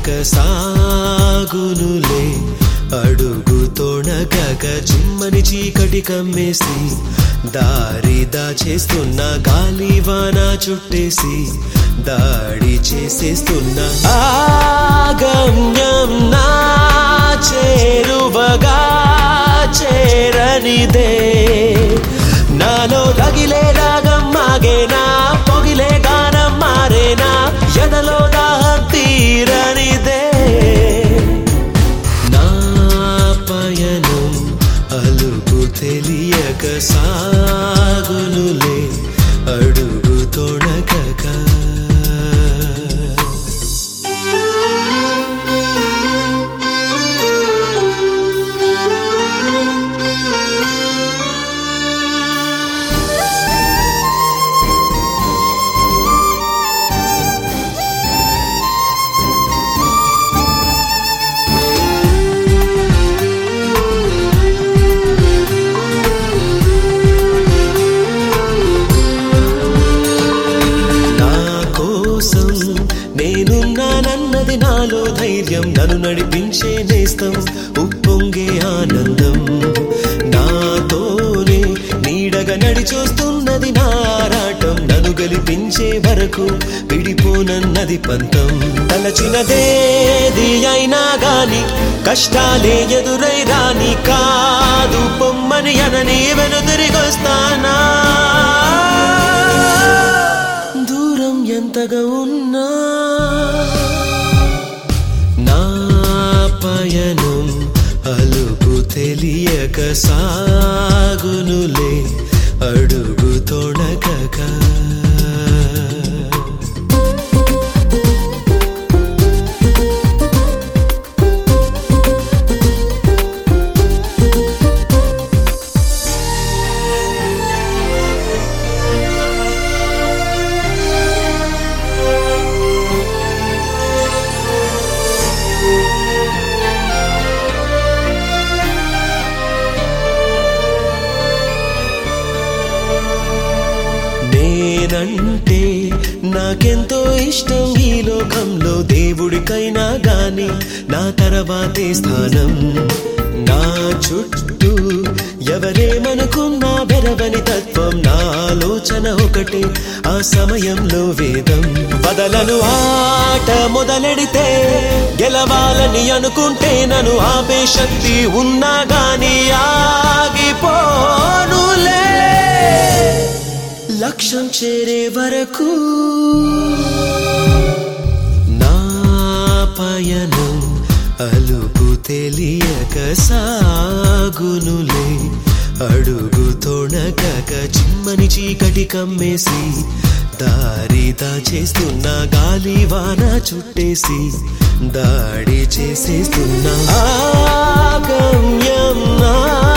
తెలియక సాగునులే అడుగు తొణగక చుమ్మని చీకటి కమ్మేసి దారి దాచేస్తున్న గాలివాన చుట్టేసి దాడి చేసేస్తున్న ఆగమ్యం నా చేరువగా చేరనిదే నాలో తగిలే రాగం మాగేనా పొగిలే గానం మారేనా ఎదలో దాహం తీరనిదే నా పయనం అలుపు తెలియక సాగునులే అడుగు తొణకక నా కోసం నేనున్నానన్నది నాలో ధైర్యం నన్ను నడిపించే నేస్తం ఉప్పొంగే ఆనందం నాతోనే నీడగా నడిచొస్తున్నది నారాటం నన్ను గెలిపించే వరకు విడిపోనన్నది పంతం తలచినదేది అయినా గాని కష్టాలే ఎదురై రాని కాదు పొమ్మని అనని వెనుదిరిగొస్తానా దూరం ఎంతగా ఉన్నా నా పయనం అలుపు తెలియక సాగునులే అడుగు తొణకక నేనంటే నాకెంతో ఇష్టం ఈ లోకంలో దేవుడికైనా గాని నా తర్వాతే స్థానం నా చుట్టూ ఎవరేమనుకున్నా బెరవని తత్వం నా ఆలోచన ఒకటే ఆ సమయంలో వేదం బదలను ఆట మొదలెడితే గెలవాలని అనుకుంటే నన్ను ఆపే శక్తి ఉన్నా గాని ఆగిపోనులే లక్ష్యం చేరే వరకు నా పయనం అలుపు తెలియక సాగునులే అడుగు తొణకక చిమ్మని చీకటి కమ్మేసి దారి దాచేస్తున్న గాలివాన చుట్టేసి దాడి చేసేస్తున్నా ఆగమ్యం నా